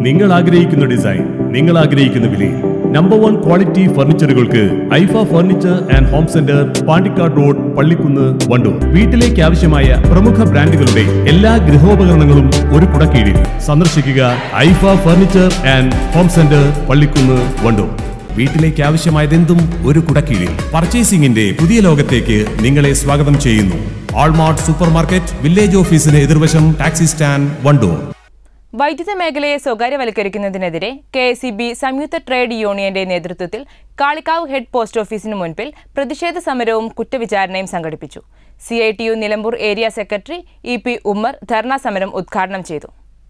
നിങ്ങൾ ആഗ്രഹിക്കുന്ന ഡിസൈൻ നിങ്ങൾ ആഗ്രഹിക്കുന്ന വിലയിൽ നമ്പർ വൺ ക്വാളിറ്റി ഫർണിച്ചറുകൾക്ക് Aifa furniture and home centre Pandikkad road Pallikkunnu Wandoor വീട്ടിലേക്ക് ആവശ്യമായ പ്രമുഖ ബ്രാൻഡുകളുടെ എല്ലാ ഗൃഹോപകരണങ്ങളും ഒരു കുടക്കീഴിൽ സന്ദർശിക്കുക Aifa furniture and home centre Pallikkunnu Wandoor വീട്ടിലേക്ക് ആവശ്യമായതെന്തും ഒരു കുടക്കീഴിൽ പർച്ചേസിംഗിന്റെ പുതിയ ലോകത്തേക്ക് നിങ്ങളെ സ്വാഗതം ചെയ്യുന്നു ആൾമാർട്ട് സൂപ്പർ മാർക്കറ്റ് വില്ലേജ് ഓഫീസിന് എതിർവശം ടാക്സി സ്റ്റാൻഡ് വണ്ടൂർ വൈദ്യുത മേഖലയെ സ്വകാര്യവൽക്കരിക്കുന്നതിനെതിരെ കെ എസ് ബി സംയുക്ത ട്രേഡ് യൂണിയന്റെ നേതൃത്വത്തിൽ കാളിക്കാവ് ഹെഡ് പോസ്റ്റ് ഓഫീസിന് മുൻപിൽ പ്രതിഷേധ സമരവും കുറ്റവിചാരണയും സംഘടിപ്പിച്ചു C I T U Nilambur area secretary E P Ummer dharna സമരം ഉദ്ഘാടനം ചെയ്തു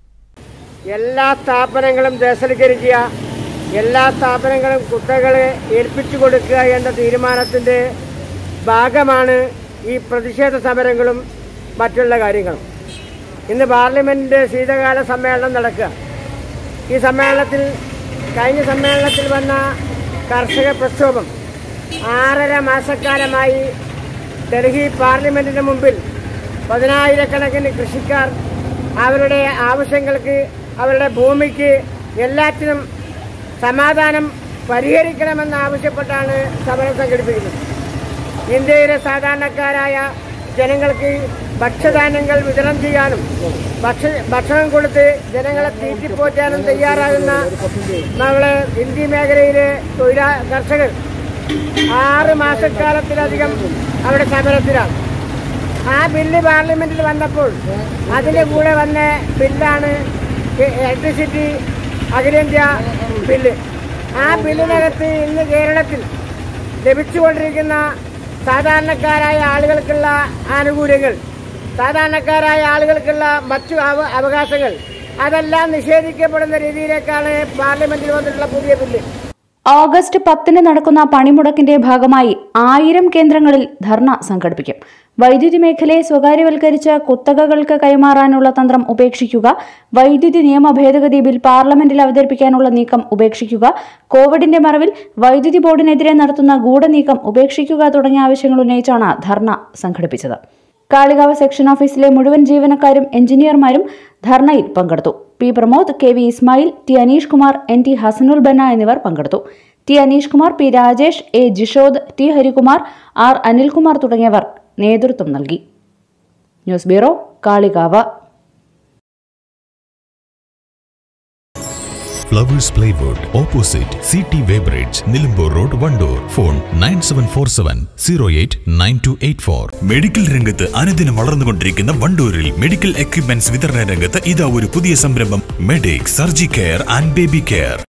എല്ലാ സ്ഥാപനങ്ങളും ദേശവൽക്കരിക്കുക എല്ലാ സ്ഥാപനങ്ങളും കുത്തകളെ ഏൽപ്പിച്ചു കൊടുക്കുക എന്ന തീരുമാനത്തിൻ്റെ ഭാഗമാണ് ഈ പ്രതിഷേധ സമരങ്ങളും മറ്റുള്ള കാര്യങ്ങളും ഇന്ന് പാർലമെൻറ്റിൻ്റെ ശീതകാല സമ്മേളനം നടക്കുക ഈ സമ്മേളനത്തിൽ കഴിഞ്ഞ സമ്മേളനത്തിൽ വന്ന കർഷക പ്രക്ഷോഭം ആറര മാസക്കാലമായി ഡൽഹി പാർലമെൻറ്റിന് മുമ്പിൽ പതിനായിരക്കണക്കിന് കൃഷിക്കാർ അവരുടെ ആവശ്യങ്ങൾക്ക് അവരുടെ ഭൂമിക്ക് എല്ലാറ്റിനും സമാധാനം പരിഹരിക്കണമെന്ന് ആവശ്യപ്പെട്ടാണ് സമരം സംഘടിപ്പിക്കുന്നത് ഇന്ത്യയിലെ സാധാരണക്കാരായ ജനങ്ങൾക്ക് ഭക്ഷ്യധാന്യങ്ങൾ വിതരണം ചെയ്യാനും ഭക്ഷ ഭക്ഷണം കൊടുത്ത് ജനങ്ങളെ തീറ്റിപ്പോറ്റാനും തയ്യാറാകുന്ന നമ്മളെ ഇന്ത്യ മേഖലയിലെ തൊഴിലാ കർഷകർ ആറ് മാസക്കാലത്തിലധികം അവിടെ സമരത്തിലാണ് ആ ബില്ല് പാർലമെന്റിൽ വന്നപ്പോൾ അതിന്റെ കൂടെ വന്ന ബില്ലാണ് ഇലക്ട്രിസിറ്റി അഖിലേന്ത്യാ ബില്ല് ആ ബില്ലിനകത്ത് ഇന്ന് കേരളത്തിൽ ലഭിച്ചുകൊണ്ടിരിക്കുന്ന സാധാരണക്കാരായ ആളുകൾക്കുള്ള ആനുകൂല്യങ്ങൾ സാധാരണക്കാരായ ആളുകൾക്കുള്ള മറ്റു അവ- അവകാശങ്ങൾ അതെല്ലാം നിഷേധിക്കപ്പെടുന്ന രീതിയിലേക്കാണ് പാർലമെന്റിൽ വന്നിട്ടുള്ള പുതിയ ബില്ല് ഓഗസ്റ്റ് പത്തിന് നടക്കുന്ന പണിമുടക്കിന്റെ ഭാഗമായി ആയിരം കേന്ദ്രങ്ങളിൽ ധർണ സംഘടിപ്പിക്കും വൈദ്യുതി മേഖലയെ സ്വകാര്യവൽക്കരിച്ച് കുത്തകകൾക്ക് കൈമാറാനുള്ള തന്ത്രം ഉപേക്ഷിക്കുക വൈദ്യുതി നിയമ ഭേദഗതി ബിൽ പാർലമെന്റിൽ അവതരിപ്പിക്കാനുള്ള നീക്കം ഉപേക്ഷിക്കുക കോവിഡിന്റെ മറവിൽ വൈദ്യുതി ബോർഡിനെതിരെ നടത്തുന്ന ഗൂഢനീക്കം ഉപേക്ഷിക്കുക തുടങ്ങിയ ആവശ്യങ്ങൾ ഉന്നയിച്ചാണ് ധർണ സംഘടിപ്പിച്ചത് കാളികാവ് സെക്ഷൻ ഓഫീസിലെ മുഴുവൻ ജീവനക്കാരും എഞ്ചിനീയർമാരും ധർണയിൽ പങ്കെടുത്തു P Pramod K V Ismail T Aneesh Kumar N T Hasanul Banna എന്നിവർ പങ്കെടുത്തു T Aneesh Kumar P Rajesh A Jishod T Harikumar R Anilkumar തുടങ്ങിയവർ നേതൃത്വം നൽകി news bureau Kalikavu flowers plywood opposite C T weighbridge Nilambur road Wandoor phone nine seven four seven zero eight nine two eight four medical രംഗത്ത് അനുദിനം വളർന്നുകൊണ്ടിരിക്കുന്ന വണ്ടൂരിൽ medical equipments വിതരണ രംഗത്ത് ഇതാ ഒരു പുതിയ സംരംഭം medic surgi care and baby care